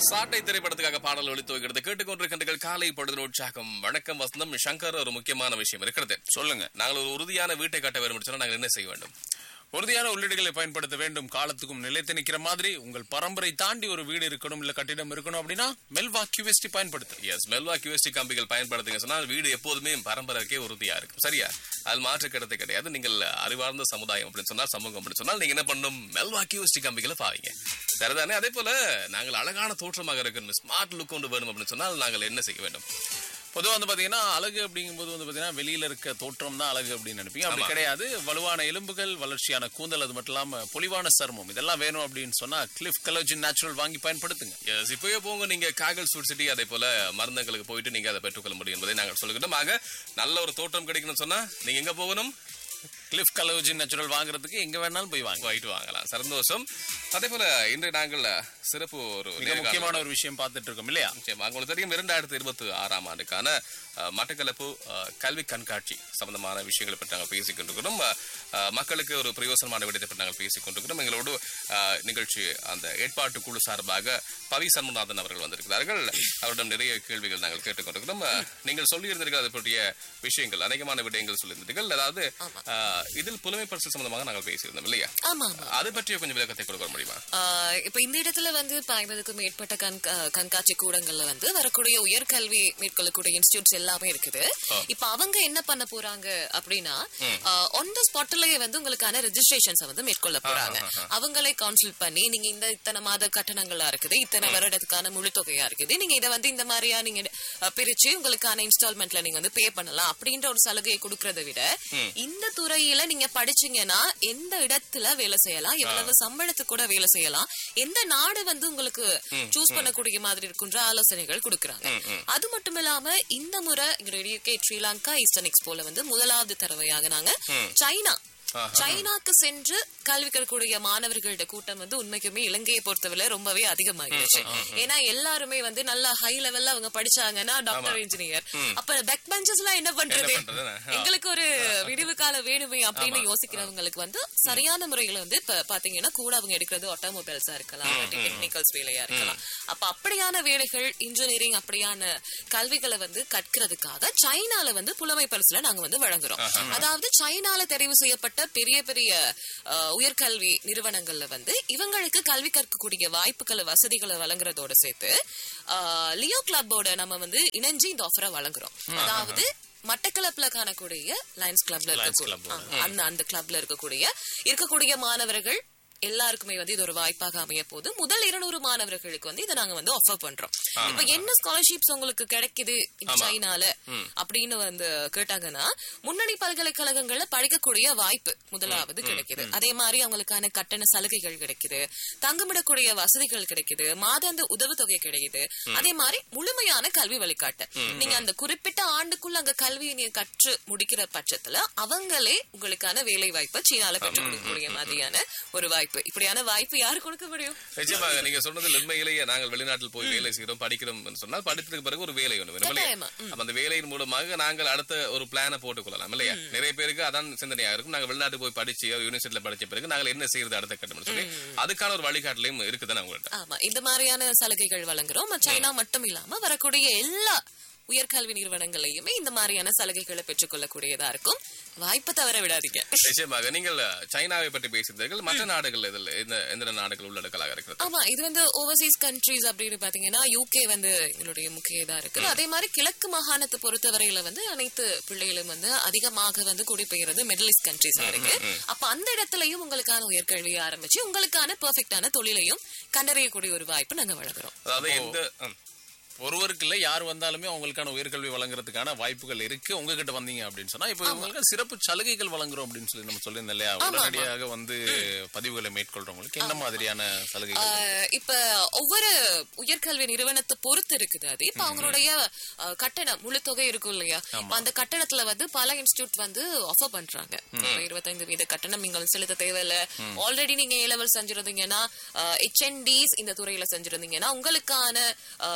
சாட்டை திரைப்படத்துக்காக பாடல் ஒளித்து வைக்கிறது கேட்டுக்கொண்டிருக்கின்ற காலை பொழுது உற்சாகம் வணக்கம் வசந்தம் சங்கர் ஒரு முக்கியமான விஷயம் இருக்கிறது சொல்லுங்க நாங்கள் ஒரு உறுதியான வீட்டை கட்ட வேண்டும் சொன்னா நாங்கள் என்ன செய்ய வேண்டும் உறுதியான உள்ளீடுகளை பயன்படுத்த வேண்டும் காலத்துக்கும் நிலைத்து நிக்கிற மாதிரி உங்கள் பரம்பரை தாண்டி ஒரு வீடு இருக்கணும் இல்ல கட்டிடம் இருக்கணும் அப்படின்னா மெல்வா கியூஎஸ்டி பயன்படுத்து எஸ் மெல்வா கியூஎஸ்டி கம்பிகள் பயன்படுத்துங்க சொன்னால் வீடு எப்போதுமே பரம்பரைக்கே உறுதியா இருக்கும் சரியா அது மாற்று கிடத்து கிடையாது நீங்கள் அறிவார்ந்த சமுதாயம் அப்படின்னு சொன்னால் சமூகம் அப்படின்னு சொன்னால் நீங்க என்ன பண்ணணும் மெல்வா கியூஎஸ்டி கம்பிகளை பாவீங்க சரிதானே அதே போல நாங்கள் அழகான தோற்றமாக இருக்கணும் ஸ்மார்ட் லுக் கொண்டு வேணும் அப்படின்னு சொன்னால் நாங்கள் என்ன செய்ய வேண்டும் பொதுவா வந்து பாத்தீங்கன்னா அழகு அப்படிங்கும்போது வந்து பாத்தீங்கன்னா வெளியில இருக்க தோற்றம் தான் அழகு அப்படின்னு நினைப்பீங்க அப்படி ஆமா. கிடையாது வலுவான எலும்புகள் வளர்ச்சியான கூந்தல் அது மட்டும் இல்லாம பொலிவான சர்மம் இதெல்லாம் வேணும் அப்படின்னு சொன்னா கிளிஃப் கலோஜின் நேச்சுரல் வாங்கி பயன்படுத்துங்க எஸ் இப்பவே போங்க நீங்க காகல் சூட் சிட்டி அதே போல மருந்தங்களுக்கு போயிட்டு நீங்க அதை பெற்றுக்கொள்ள முடியும் என்பதை நாங்கள் சொல்லுகிறோம் ஆக நல்ல ஒரு தோற்றம் கிடைக்கணும்னு சொன்னா நீங்க எங்க போகணும் கிளிஃப் கலோஜின் நேச்சுரல் வாங்குறதுக்கு எங்க வேணாலும் போய் வாங்க போயிட்டு வாங்கலாம் சந்தோஷம் அதே போல இன்று நாங்கள் சிறப்பு ஒரு மிக நேர்காணல் முக்கியமான ஒரு விஷயம் பார்த்துட்டு இருக்கோம் இல்லையா நிச்சயமா உங்களுக்கு தெரியும் இரண்டாயிரத்தி இருபத்தி ஆறாம் ஆண்டுக்கான அஹ், மட்டக்களப்பு அஹ், கல்வி கண்காட்சி சம்பந்தமான விஷயங்களை பற்றி நாங்கள் பேசிக் கொண்டிருக்கிறோம் அஹ், அஹ், மக்களுக்கு ஒரு பிரயோசனமான விடயத்தை பற்றி நாங்கள் பேசிக் கொண்டிருக்கிறோம் எங்களோடு அஹ், நிகழ்ச்சி அந்த ஏற்பாட்டு குழு சார்பாக பவி சண்முகநாதன் அவர்கள் வந்திருக்கிறார்கள் அவரிடம் நிறைய கேள்விகள் நாங்கள் கேட்டுக்கொண்டிருக்கிறோம் அஹ், நீங்கள் சொல்லியிருந்தீர்கள் அதை பற்றிய விஷயங்கள் அநேகமான விடயங்கள் சொல்லியிருந்தீர்கள் அதாவது அஹ், இதில் புலமை பரிசு சம்பந்தமாக நாங்கள் பேசியிருந்தோம் இல்லையா ஆமா ஆமா அது பற்றிய கொஞ்சம் விளக்கத்தை கொடுக்க முடியுமா ஆஹ் இப்ப இந்த இடத்துல வந்து இப்ப ஐம்பதுக்கும் மேற்பட்ட கண்கா- கண்காட்சி கூடங்கள்ல வந்து வரக்கூடிய உயர்கல்வி மேற்கொள்ளக்கூடிய இன்ஸ்டியூட்ஸ் எல்லாமே இருக்குது இப்ப அவங்க என்ன பண்ண போறாங்க அப்படின்னா ஒன் த ஸ்பாட்லயே வந்து உங்களுக்கான ரெஜிஸ்ட்ரேஷன்ஸ் வந்து மேற்கொள்ள போறாங்க அவங்களே கவுன்சில் பண்ணி நீங்க இந்த இத்தனை மாத கட்டணங்களா இருக்குது இத்தனை வருடத்துக்கான முழு தொகையா இருக்குது நீங்க இதை வந்து இந்த மாதிரியா நீங்க அஹ், பிரிச்சு உங்களுக்கான இன்ஸ்டால்மெண்ட்ல நீங்க வந்து பே பண்ணலாம் அப்படின்ற ஒரு சலுகையை கொடுக்கறதை விட இந்த துறையில நீங்க படிச்சீங்கன்னா எந்த இடத்துல வேலை செய்யலாம் எவ்வளவு சம்பளத்துக்கு கூட வேலை செய்யலாம் எந்த நாடு வந்து உங்களுக்கு சூஸ் பண்ணக்கூடிய மாதிரி இருக்குன்ற ஆலோசனைகள் கொடுக்கறாங்க அது மட்டும் இல்லாம இந்த முறை எங்களுடைய ஸ்ரீலங்கா ஈஸ்டர்ன் எக்ஸ்போல வந்து முதலாவது தடவையாக நாங்க சைனா சைனாக்கு சென்று கல்வி கற்கக்கூடிய மாணவர்களோட கூட்டம் வந்து உண்மைக்குமே இலங்கையை பொறுத்தவரை ரொம்பவே அதிகமாகிடுச்சு ஏன்னா எல்லாருமே வந்து நல்ல ஹை லெவல்ல அவங்க படிச்சாங்கன்னா டாக்டர் இன்ஜினியர் அப்ப பெக் பெஞ்சஸ் எல்லாம் என்ன பண்றது பண்றது? எங்களுக்கு ஒரு விடிவு கால வேணுமே அப்படின்னு யோசிக்கிறவங்களுக்கு வந்து சரியான முறையில வந்து இப்ப பாத்தீங்கன்னா கூட அவங்க எடுக்கிறது ஆட்டோமொபைல்ஸா இருக்கலாம் டெக்னிக்கல்ஸ் வேலையா இருக்கலாம் அப்ப அப்படியான வேலைகள் இன்ஜினியரிங் அப்படியான கல்விகளை வந்து கற்கிறதுக்காக சைனால வந்து புலமை பரிசுல நாங்க வந்து வழங்குறோம் அதாவது சைனால தெரிவு செய்யப்பட்ட பெரிய பெரிய அஹ், உயர்கல்வி நிறுவனங்கள்ல வந்து இவங்களுக்கு கல்வி கற்கக்கூடிய வாய்ப்புகளை வசதிகளை வழங்குறதோட சேர்த்து அஹ், லியோ கிளப்போட நம்ம வந்து இணைஞ்சு இந்த ஆஃபரை வழங்குறோம் அதாவது மட்டக்களப்புல காணக்கூடிய லயன்ஸ் கிளப்ல இருக்கக்கூடிய ஆ, அந்த அந்த கிளப்ல இருக்கக்கூடிய இருக்கக்கூடிய மாணவர்கள் எல்லாருக்குமே வந்து இது ஒரு வாய்ப்பாக அமைய போது முதல் இருநூறு மாணவர்களுக்கு வந்து இதை நாங்க வந்து ஆஃபர் பண்றோம் இப்ப என்ன ஸ்காலர்ஷிப்ஸ் உங்களுக்கு கிடைக்குது இந்த சைனால அப்படின்னு வந்து கேட்டாங்கன்னா முன்னணி பல்கலைக்கழகங்கள்ல படிக்கக்கூடிய வாய்ப்பு முதலாவது கிடைக்குது அதே மாதிரி அவங்களுக்கான கட்டண சலுகைகள் கிடைக்குது தங்குமிடக்கூடிய வசதிகள் கிடைக்குது மாதாந்த உதவித்தொகை கிடைக்குது அதே மாதிரி முழுமையான கல்வி வழிகாட்டு நீங்க அந்த குறிப்பிட்ட ஆண்டுக்குள்ள அங்க கல்வியை நீங்க கற்று முடிக்கிற பட்சத்துல அவங்களே உங்களுக்கான வேலை வாய்ப்பை சீனால பெற்றுக் கொடுக்கக்கூடிய மாதிரியான ஒரு வாய்ப்பு இப்படியான வாய்ப்பு யாரு கொடுக்க முடியும் நிச்சயமாக நீங்க சொன்னது உண்மையிலேயே நாங்கள் வெளிநாட்டில் போய் வேலை செய்கிறோம் படிக்கிறோம் என்று சொன்னால் படித்ததுக்கு பிறகு ஒரு வேலை ஒன்று வேணும் இல்லையா கட்டாயமா, அப்ப அந்த வேலையின் மூலமாக நாங்கள் அடுத்த ஒரு பிளானை போட்டுக் கொள்ளலாம் இல்லையா நிறைய பேருக்கு அதான் சிந்தனையா இருக்கும் நாங்கள் வெளிநாட்டு போய் படிச்சு ஒரு யூனிவர்சிட்டியில படிச்ச பிறகு நாங்கள் என்ன செய்யறது அடுத்த கட்டம் சொல்லி அதுக்கான ஒரு வழிகாட்டலையும் இருக்குதானே உங்கள்ட்ட ஆமா இந்த மாதிரியான சலுகைகள் வழங்குறோம் சைனா மட்டும் இல்லாம வரக்கூடிய எல்லா உயர்கல்வி நிறுவனங்களையுமே இந்த மாதிரியான சலுகைகளை பெற்றுக்கொள்ளக்கூடியதா இருக்கும் வாய்ப்பை தவற விடாதீங்க நிச்சயமாக நீங்கள் சைனாவை பற்றி பேசியிருந்தீர்கள் மற்ற நாடுகள் இதில் எந்த எந்த நாடுகள் உள்ளடக்கலாக இருக்கிறது ஆமா இது வந்து ஓவர்சீஸ் கண்ட்ரீஸ் அப்படின்னு பாத்தீங்கன்னா யூகே வந்து எங்களுடைய முக்கிய இதா இருக்கு அதே மாதிரி கிழக்கு மாகாணத்தை பொறுத்தவரையில வந்து அனைத்து பிள்ளைகளும் வந்து அதிகமாக வந்து குடிபெயர்றது மிடில் ஈஸ்ட் கண்ட்ரீஸா இருக்கு அப்ப அந்த இடத்துலயும் உங்களுக்கான உயர்கல்வியை ஆரம்பிச்சு உங்களுக்கான பெர்ஃபெக்டான தொழிலையும் கண்டறியக்கூடிய ஒரு வாய்ப்பு நாங்க வழங்குறோம் அதாவது எந்த ம். ஒருவருக்கு இல்ல யார் வந்தாலுமே அவங்களுக்கான உயர்கல்வி வழங்குறதுக்கான வாய்ப்புகள் இருக்கு உங்ககிட்ட வந்தீங்க அப்படின்னு சொன்னா இப்ப உங்களுக்கு சிறப்பு சலுகைகள் வழங்குறோம் அப்படின்னு சொல்லி நம்ம சொல்லியிருந்தோம் இல்லையா உடனடியாக வந்து பதிவுகளை மேற்கொள்றவங்களுக்கு என்ன மாதிரியான சலுகைகள் ஆஹ் இப்ப ஒவ்வொரு உயர்கல்வி நிறுவனத்தை பொறுத்து இருக்குது அது இப்ப அவங்களுடைய ஆஹ், கட்டணம் முழு தொகை இருக்கும் இல்லையா இப்ப அந்த கட்டணத்துல வந்து பல இன்ஸ்டியூட் வந்து ஆஃபர் பண்றாங்க இப்ப இருபத்தைந்து வீத கட்டணம் நீங்கள் செலுத்த தேவையில்ல ஆல்ரெடி நீங்க ஏ லெவல் செஞ்சிருந்தீங்கன்னா ஹெச்என்டிஸ் இந்த துறையில செஞ்சிருந்தீங்கன்னா உங்களுக்கான பேச்சுலர்ஸ்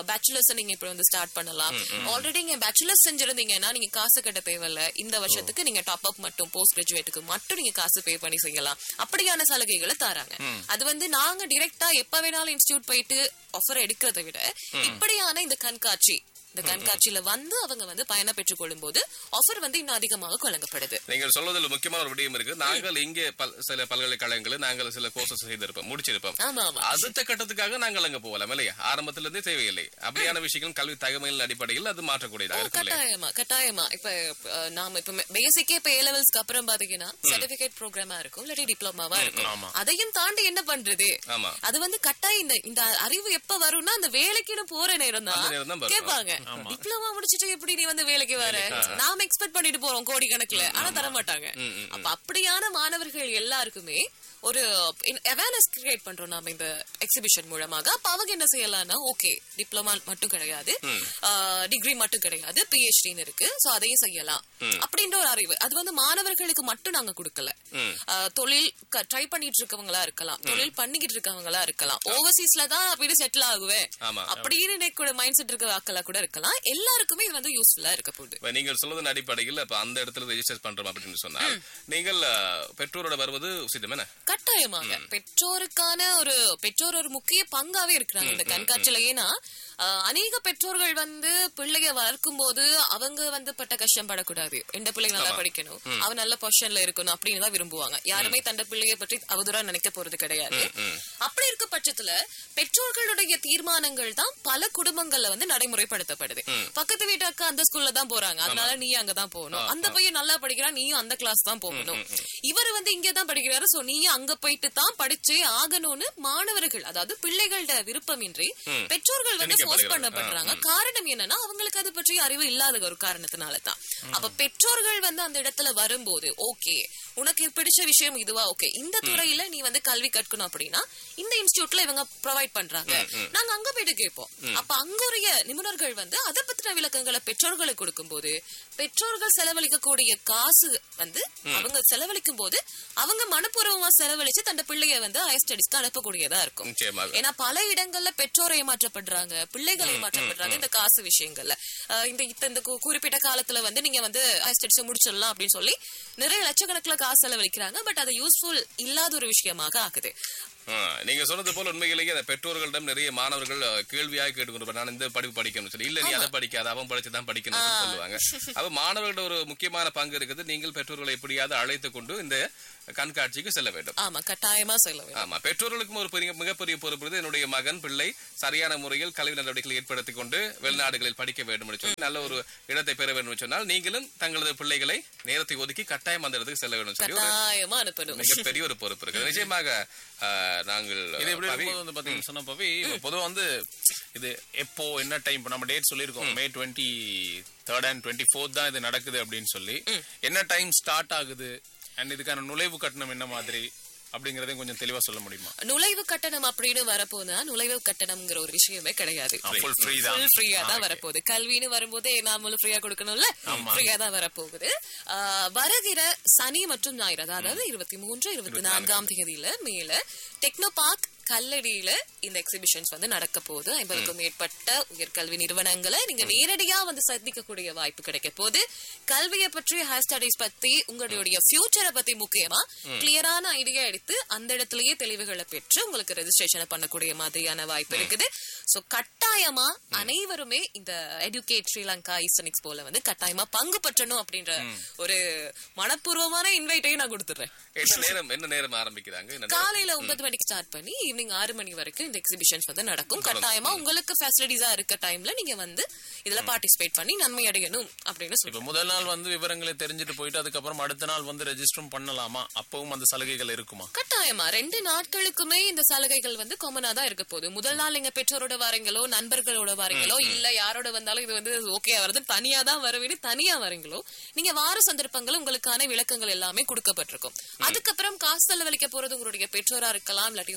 கோர்ஸ் நீங்க இப்ப வந்து ஸ்டார்ட் பண்ணலாம் ஆல்ரெடி நீங்க பேச்சுலர்ஸ் செஞ்சிருந்தீங்கன்னா நீங்க காசு கட்ட தேவையில்ல இந்த வருஷத்துக்கு நீங்க டாப் அப் மட்டும் போஸ்ட் கிராஜுவேட்டுக்கு மட்டும் நீங்க காசு பே பண்ணி செய்யலாம் அப்படியான சலுகைகளை தராங்க அது வந்து நாங்க டிரெக்டா எப்ப வேணாலும் இன்ஸ்டியூட் போயிட்டு ஆஃபர் எடுக்கிறதை விட இப்படியான இந்த கண்காட்சி இந்த கண்காட்சியில வந்து அவங்க வந்து பயணம் பெற்றுக் கொள்ளும் போது ஆஃபர் வந்து இன்னும் அதிகமாக வழங்கப்படுது நீங்கள் சொல்வதில் முக்கியமான ஒரு விடயம் இருக்கு நாங்கள் இங்கே பல்- சில பல்கலைக்கழகங்களில் நாங்கள் சில கோர்சஸ் செய்திருப்போம் முடிச்சிருப்போம் ஆமா ஆமா அடுத்த கட்டத்துக்காக நாங்கள் அங்க போகலாம் இல்லையா ஆரம்பத்துல இருந்தே தேவையில்லை அப்படியான விஷயங்கள் கல்வி தகவலின் அடிப்படையில் அது மாற்றக்கூடியதாக இருக்கு இல்லையா கட்டாயமா கட்டாயமா இப்ப அஹ், நாம இப்ப பேசிக்கே இப்ப ஏ லெவல்ஸ்க்கு அப்புறம் பாத்தீங்கன்னா சர்டிபிகேட் ப்ரோக்ராமா இருக்கும் இல்லாட்டி டிப்ளமாவா இருக்கும் அதையும் தாண்டி என்ன பண்றது ஆமா அது வந்து கட்டாயம் இந்த இந்த அறிவு எப்ப வரும்னா அந்த வேலைக்குன்னு போற நேரம் அந்த நேரம் தான் தான் வரும். கேட்பாங்க டிப்ளமா முடிச்சிட்டு எப்படி நீ வந்து வேலைக்கு வர நாம எக்ஸ்பெக்ட் பண்ணிட்டு போறோம் கோடி கணக்குல ஆனா தர மாட்டாங்க அப்ப அப்படியான மாணவர்கள் எல்லாருக்குமே ஒரு அவேர்னஸ் கிரியேட் பண்றோம் நாம இந்த எக்ஸிபிஷன் மூலமாக அப்ப அவங்க என்ன செய்யலாம்னா ஓகே டிப்ளமா மட்டும் கிடையாது டிகிரி மட்டும் கிடையாது பிஹெச்டின்னு இருக்கு சோ அதையும் செய்யலாம் அப்படின்ற ஒரு அறிவு அது வந்து மாணவர்களுக்கு மட்டும் நாங்க கொடுக்கல ஆஹ் தொழில் ட்ரை பண்ணிட்டு இருக்கவங்களா இருக்கலாம் தொழில் பண்ணிக்கிட்டு இருக்கவங்களா இருக்கலாம் ஓவர்சீஸ்ல தான் வீடு செட்டில் ஆகுவேன் ஆமா. அப்படின்னு எனக்கு மைண்ட் செட் இருக்க ஆக்களா கூட இருக்கலாம் எல்லாருக்குமே இது வந்து யூஸ்ஃபுல்லா இருக்க போகுது இப்ப நீங்கள் சொல்வதன் அடிப்படையில் இப்ப அந்த இடத்துல ரெஜிஸ்டர் பண்றோம் அப்படின்னு சொன்னால் நீங்கள் அஹ், பெற்றோரோட வருவது உசிதம் என்ன கட்டாயமாக பெற்றோருக்கான ஒரு பெற்றோர் ஒரு முக்கிய பங்காவே இருக்கிறாங்க இந்த கண்காட்சியில ஏன்னா ஆஹ், அநேக பெற்றோர்கள் வந்து பிள்ளைய வளர்க்கும் போது அவங்க வந்து பட்ட கஷ்டம் படக்கூடாது எந்த பிள்ளை நல்லா படிக்கணும் அவன் நல்ல பொசிஷன்ல இருக்கணும் அப்படின்னு தான் விரும்புவாங்க யாருமே தந்த பிள்ளைய பற்றி அவதூறா நினைக்க போறது கிடையாது அப்படி இருக்க பட்சத்துல பெற்றோர்களுடைய தீர்மானங்கள் தான் பல குடும்பங்கள்ல வந்து நடைமுறைப்படுத்தப்படுது பக்கத்து வீட்டு அக்கா அந்த ஸ்கூல்ல தான் போறாங்க அதனால நீ அங்கதான் போகணும் அந்த பையன் நல்லா படிக்கிறான் நீயும் அந்த கிளாஸ் தான் போகணும் இவர் வந்து இங்க தான் படிக்கிறாரு சோ நீயும் அங்க போயிட்டு தான் படிச்சே ஆகணும்னு மாணவர்கள் அதாவது பிள்ளைகளோட விருப்பமின்றி பெற்றோர்கள் வந்து ஃபோர்ஸ் பண்ணப்படுறாங்க காரணம் என்னன்னா அவங்களுக்கு அது பற்றி அறிவு இல்லாத ஒரு காரணத்தினால தான் அப்ப பெற்றோர்கள் வந்து அந்த இடத்துல வரும்போது ஓகே உனக்கு பிடிச்ச விஷயம் இதுவா ஓகே இந்த துறையில நீ வந்து கல்வி கற்கணும் அப்படின்னா இந்த இன்ஸ்டியூட்ல இவங்க ப்ரொவைட் பண்றாங்க நாங்க அங்க போயிட்டு கேட்போம் அப்ப அங்குரிய நிபுணர்கள் வந்து அதை பத்தின விளக்கங்களை பெற்றோர்களுக்கு கொடுக்கும்போது பெற்றோர்கள் செலவழிக்கக்கூடிய காசு வந்து அவங்க செலவழிக்கும் போது அவங்க மனப்பூர்வமா செலவழிச்சு தன் பிள்ளைய வந்து ஹையர் ஸ்டடிஸ்க்கு அனுப்பக்கூடியதா இருக்கும் நிச்சயமாக ஏன்னா பல இடங்கள்ல பெற்றோர் ஏமாற்றப்படுறாங்க பிள்ளைகள் ஏமாற்றப்படுறாங்க இந்த காசு விஷயங்கள்ல அஹ் இந்த இத்த- இந்த கு- குறிப்பிட்ட காலத்துல வந்து நீங்க வந்து ஹையர் ஸ்டடிஸ் முடிச்சிடலாம் அப்படின்னு சொல்லி நிறைய லட்சக்கணக்கில் காசு செலவழிக்கிறாங்க பட் அது யூஸ்ஃபுல் இல்லாத ஒரு விஷயமாக ஆகுது ஆ, நீங்க சொன்னது போல உண்மையிலேயே அந்த பெற்றோர்களிடம் நிறைய மாணவர்கள் அஹ், கேள்வியாக கேட்டுக்கொண்டு நான் இந்த படிப்பு படிக்கணும்னு சொல்லி இல்ல நீ அதை படிக்காத அவன் படிச்சு தான் படிக்கணும்னு சொல்லுவாங்க அப்ப மாணவர்களோட ஒரு முக்கியமான பங்கு இருக்குது நீங்கள் பெற்றோர்களை எப்படியாவது அழைத்து கொண்டு இந்த கண்காட்சிக்கு செல்ல வேண்டும் ஆமா கட்டாயமா சொல்ல வேண்டும் ஆமா பெற்றோர்களுக்கும் ஒரு பெரிய மிகப்பெரிய பொறுப்பு இருக்குது. என்னுடைய மகன் பிள்ளை சரியான முறையில் கல்வி நடவடிக்கைகளை ஏற்படுத்தி கொண்டு வெளிநாடுகளில் படிக்க வேண்டும் என்று சொல்லி நல்ல ஒரு இடத்தை பெற வேண்டும் என்று சொன்னால் நீங்களும் தங்களது பிள்ளைகளை நேரத்தை ஒதுக்கி கட்டாயம் அந்த இடத்துக்கு செல்ல வேண்டும் சொல்லி ஒரு கட்டாயமா அனுப்பணும் மிகப்பெரிய ஒரு பொறுப்பு இருக்குது நிச்சயமாக ஆஹ், நாங்கள் இது எப்படி பவி, இருக்கும்போது வந்து பாத்தீங்கன்னு சொன்னா பவி இப்ப பொதுவா வந்து இது எப்போ என்ன டைம் இப்ப நம்ம டேட் சொல்லியிருக்கோம் May twenty third and twenty fourth தான் இது நடக்குது அப்படின்னு சொல்லி என்ன டைம் ஸ்டார்ட் ஆகுது அண்ட் இதுக்கான நுழைவு கட்டணம் என்ன மாதிரி அப்படிங்கறதையும் கொஞ்சம் தெளிவா சொல்ல முடியுமா நுழைவு கட்டணம் அப்படின்னு வரப்போனா நுழைவு கட்டணம்ங்கிற ஒரு விஷயமே கிடையாது ஃபுல் ஃப்ரீ தான் ஃபுல் ஃப்ரீயா தான் வரப்போகுது கல்வின்னு வரும்போதே நாமளும் ஃப்ரீயா கொடுக்கணும்ல ஃப்ரீயா தான் வரப்போகுது ஆஹ், வருகிற சனி மற்றும் ஞாயிறு அதாவது இருபத்தி மூன்று இருபத்தி நான்காம் தேதியில மேல டெக்னோ பார்க் கல்லடியில இந்த எக்ஸிபிஷன்ஸ் வந்து நடக்க போகுது ஐம்பதுக்கும் மேற்பட்ட உயர்கல்வி நிறுவனங்களை நீங்க நேரடியா வந்து சந்திக்கக்கூடிய வாய்ப்பு கிடைக்க போகுது கல்வியை பற்றி ஹையர் ஸ்டடிஸ் பத்தி உங்களுடைய ஃபியூச்சரை பத்தி முக்கியமா கிளியரான ஐடியா எடுத்து அந்த இடத்துலயே தெளிவுகளை பெற்று உங்களுக்கு ரெஜிஸ்ட்ரேஷன் பண்ணக்கூடிய மாதிரியான வாய்ப்பு இருக்குது சோ கட்டாயமா அனைவருமே இந்த எஜுகேட் ஸ்ரீலங்கா ஈஸ்டர்னிக்ஸ் போல வந்து கட்டாயமா பங்கு பற்றணும் அப்படின்ற ஒரு மனப்பூர்வமான இன்வைட்டையும் நான் கொடுத்துறேன் என்ன நேரம் என்ன நேரம் ஆரம்பிக்கிறாங்க என்ன நேரம்? காலையில ஒன்பது மணிக்கு ஸ்டார்ட் பண்ணி ஈவினிங் ஆறு மணி வரைக்கும் இந்த எக்ஸிபிஷன்ஸ் வந்து நடக்கும் கட்டாயமா உங்களுக்கு ஃபெசிலிட்டிஸா இருக்க டைம்ல நீங்க வந்து இதுல பார்ட்டிசிபேட் பண்ணி நன்மை அடையணும் அப்படின்னு சொல்லி இப்ப முதல் நாள் வந்து விவரங்களை தெரிஞ்சுட்டு போயிட்டு அதுக்கப்புறம் அடுத்த நாள் வந்து ரெஜிஸ்டரும் பண்ணலாமா அப்பவும் அந்த சலுகைகள் இருக்குமா கட்டாயமா ரெண்டு நாட்களுக்குமே இந்த சலுகைகள் வந்து காமனா தான் இருக்க போகுது முதல் நாள் நீங்க பெற்றோரோட வரீங்களோ நண்பர்களோட வரீங்களோ இல்ல யாரோட வந்தாலும் இது வந்து ஓகே வருது தனியா தான் வரவேணும் தனியா வரீங்களோ நீங்க வார சந்தர்ப்பங்கள் உங்களுக்கான விளக்கங்கள் எல்லாமே கொடுக்கப்பட்டிருக்கும் அதுக்கப்புறம் காசு செலவழிக்க போறது உங்களுடைய பெற்றோரா இருக்கலாம் இல்லாட்டி உங்க நண்பர்களா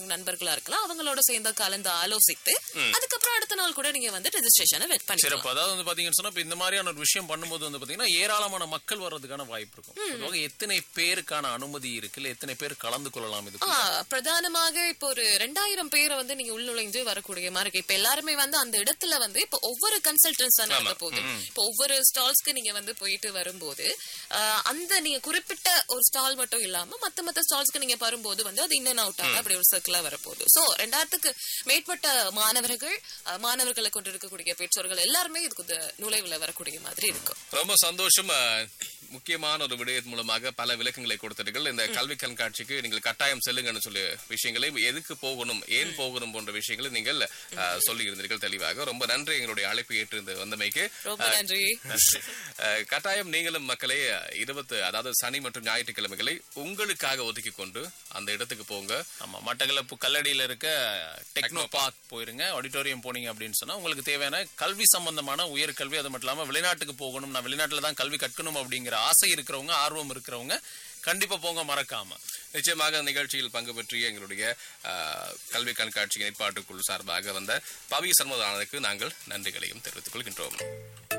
பெற்றோர்களா இருக்கலாம் அவங்களோட சேர்ந்து கலந்து ஆலோசித்து அதுக்கப்புறம் அடுத்த நாள் கூட நீங்க வந்து ரெஜிஸ்ட்ரேஷனை வெட் பண்ணிக்கலாம் சிறப்பு அதாவது வந்து பாத்தீங்கன்னு சொன்னா இப்ப இந்த மாதிரியான ஒரு விஷயம் பண்ணும்போது வந்து பாத்தீங்கன்னா ஏராளமான மக்கள் வர்றதுக்கான வாய்ப்பு இருக்கும் பொதுவாக எத்தனை பேருக்கான அனுமதி இருக்கு இல்ல எத்தனை பேர் கலந்து கொள்ளலாம் இதுக்கு ஆ, பிரதானமாக இப்போ ஒரு ரெண்டாயிரம் பேரை வந்து நீங்க உள்நுழைஞ்சு வரக்கூடிய மாதிரி இருக்கு இப்ப எல்லாருமே வந்து அந்த இடத்துல வந்து இப்ப ஒவ்வொரு கன்சல்டன்ஸ் தான் நடக்க போகுது இப்போ ஒவ்வொரு ஸ்டால்ஸ்க்கு நீங்க வந்து போயிட்டு வரும்போது ஆ, அந்த நீங்க குறிப்பிட்ட ஒரு ஸ்டால் மட்டும் இல்லாம மத்த மத்த ஸ்டால்ஸ்க்கு நீங்க வரும்போது வந்து அது இன் அண்ட் அவுட் ஆக அப்படி ஒரு சர்க்கிளா வரப்போகுது சோ ரெண்டாயிரத்துக்கு மேற்பட்ட மாணவர்கள் ஆ, மாணவர்களை கொண்டு இருக்கக்கூடிய பெற்றோர்கள் எல்லாருமே இதுக்கு இந்த நுழைவுல வரக்கூடிய மாதிரி இருக்கும் ரொம்ப சந்தோஷம் அஹ், முக்கியமான ஒரு விடயத்தின் மூலமாக பல விளக்கங்களை கொடுத்தீர்கள் இந்த கல்வி கண்காட்சிக்கு நீங்கள் கட்டாயம் செல்லுங்கன்னு சொல்லி விஷயங்களை எதுக்கு போகணும் ஏன் போகணும் போன்ற விஷயங்களை நீங்கள் அஹ், சொல்லி இருந்தீர்கள் தெளிவாக ரொம்ப நன்றி எங்களுடைய அழைப்பு ஏற்று இந்த வந்தமைக்கு ரொம்ப நன்றி அஹ், கட்டாயம் நீங்களும் மக்களை இருபத்து அதாவது சனி மற்றும் ஞாயிற்றுக்கிழமைகளை உங்களுக்காக ஒதுக்கி கொண்டு அந்த இடத்துக்கு போங்க ஆமா மட்டக்களப்பு கல்லடியில இருக்க டெக்னோ பார்க் போயிருங்க ஆடிட்டோரியம் போனீங்க அப்படின்னு சொன்னா உங்களுக்கு தேவையான கல்வி சம்பந்தமான உயர்கல்வி அது மட்டும் இல்லாம வெளிநாட்டுக்கு போகணும் நான் வெளிநாட்டுல தான் கல்வி கற்கணும் அப்படிங்கிற ஆசை இருக்கிறவங்க ஆர்வம் இருக்கிறவங்க கண்டிப்பா போங்க மறக்காம நிச்சயமாக அந்த நிகழ்ச்சியில் பங்கு பெற்றிய எங்களுடைய அஹ், கல்வி கண்காட்சி ஏற்பாட்டுக்குழு சார்பாக வந்த பவி சண்முகதானதுக்கு நாங்கள் நன்றிகளையும் தெரிவித்துக் கொள்கின்றோம்